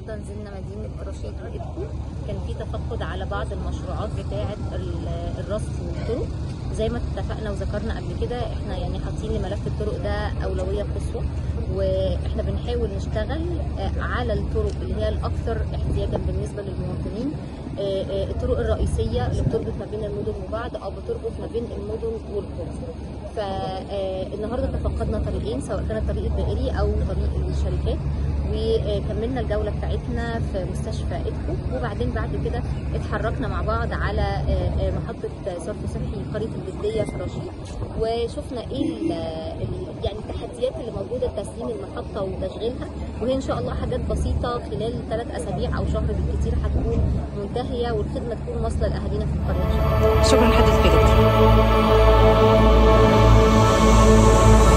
النهارده نزلنا مدينه رشيد وإيدكو كان في تفقد على بعض المشروعات بتاعه ال- الرصف والطرق زي ما اتفقنا وذكرنا قبل كده احنا يعني حاطين لملف الطرق ده اولويه قصوى واحنا بنحاول نشتغل آه، على الطرق اللي هي الاكثر احتياجا بالنسبه للمواطنين آه، آه، الطرق الرئيسيه اللي بتربط ما بين المدن وبعض او بتربط ما بين المدن والقرى فالنهارده تفقدنا طريقين سواء كان الطريق الدائري او طريق الشركات وكملنا الجوله بتاعتنا في مستشفى ادكو وبعدين بعد كده اتحركنا مع بعض على آه، آه، محطه صرف صحي قريه الجديه في رشيد وشفنا ايه ال- ال- يعني التحديات اللي موجوده لتسليم المحطه وتشغيلها وهي ان شاء الله حاجات بسيطه خلال ثلاث اسابيع او شهر بالكثير هتكون منتهيه والخدمه تكون واصله لاهالينا في القريه ان شاء الله شكرا لحضرتك يا دكتور